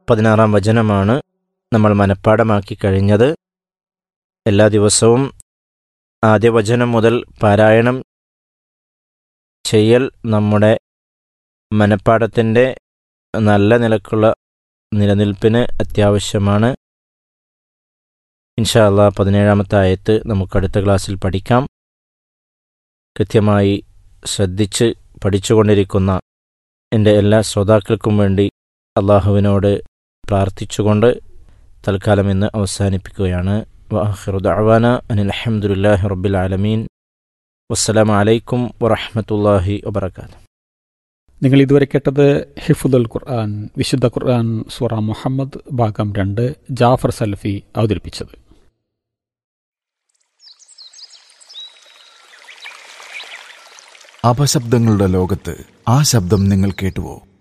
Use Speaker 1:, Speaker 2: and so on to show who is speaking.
Speaker 1: പതിനാറാം വചനമാണ് നമ്മൾ മനഃപ്പാടമാക്കി കഴിഞ്ഞത് എല്ലാ ദിവസവും ആദ്യ വചനം മുതൽ പാരായണം ചെയ്യൽ നമ്മുടെ മനഃപ്പാടത്തിൻ്റെ നല്ല നിലക്കുള്ള നിലനിൽപ്പിന് അത്യാവശ്യമാണ് ഇൻഷാ അള്ളാ പതിനേഴാമത്തെ ആയത്ത് നമുക്ക് അടുത്ത ക്ലാസ്സിൽ പഠിക്കാം കൃത്യമായി ശ്രദ്ധിച്ച് പഠിച്ചുകൊണ്ടിരിക്കുന്ന എൻ്റെ എല്ലാ ശ്രോതാക്കൾക്കും വേണ്ടി അള്ളാഹുവിനോട് പ്രാർത്ഥിച്ചുകൊണ്ട് തൽക്കാലം ഇന്ന് അവസാനിപ്പിക്കുകയാണ് വാഹിറുദാവാന അനിൽ അഹമ്മദുല്ലാഹി റബ്ബിൽ ആലമീൻ വസ്സലാമു അലൈക്കും വറഹമത്തല്ലാഹി വബർക്കാത്തു
Speaker 2: നിങ്ങൾ ഇതുവരെ കേട്ടത് ഹിഫുദുൽ ഖുർആൻ വിശുദ്ധ ഖുർആൻ സൂറ മുഹമ്മദ് ഭാഗം രണ്ട് ജാഫർ സൽഫി അവതരിപ്പിച്ചത്
Speaker 3: അപശബ്ദങ്ങളുടെ ലോകത്ത് ആ ശബ്ദം നിങ്ങൾ കേട്ടുവോ